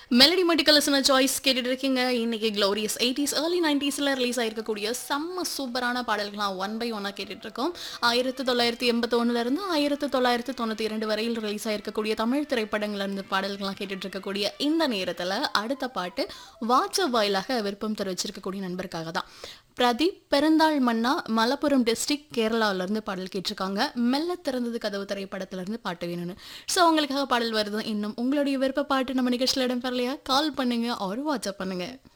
melody மெடிக்கல்ஸ்னு choice கேட்டுட்டு இருக்கீங்க இன்னைக்கு க்ளோரியஸ் எயிட்டிஸ் ஏர்லி நைன்டிஸில் ரிலீஸ் ஆயிருக்கக்கூடிய செம்ம சூப்பரான பாடல்கள்லாம் ஒன் பை ஒன்னாக கேட்டுட்டு இருக்கோம் ஆயிரத்தி தொள்ளாயிரத்தி எண்பத்தொன்னுல இருந்து ஆயிரத்தி தொள்ளாயிரத்தி தொண்ணூற்றி இரண்டு வரையில் ரிலீஸ் ஆயிருக்கக்கூடிய தமிழ் திரைப்படங்கள்ல இருந்து பாடல்கள்லாம் கேட்டுட்டு இருக்கக்கூடிய இந்த நேரத்தில் அடுத்த பாட்டு வாட்ஸ்அப் வாயிலாக விருப்பம் தெரிவிச்சிருக்கக்கூடிய நண்பருக்காக தான் பிரதீப் பெருந்தாள் மன்னா மலப்புரம் டிஸ்ட்ரிக்ட் கேரளாவிலேருந்து பாடல் கேட்டிருக்காங்க மெல்ல திறந்தது கதவு திரைப்படத்திலேருந்து பாட்டு வேணும்னு ஸோ உங்களுக்காக பாடல் வருது இன்னும் உங்களுடைய விருப்ப பாட்டு நம்ம நிகழ்ச்சியில் இடம் பெறலையா கால் பண்ணுங்க ஒரு வாட்ஸ்அப் பண்ணுங்க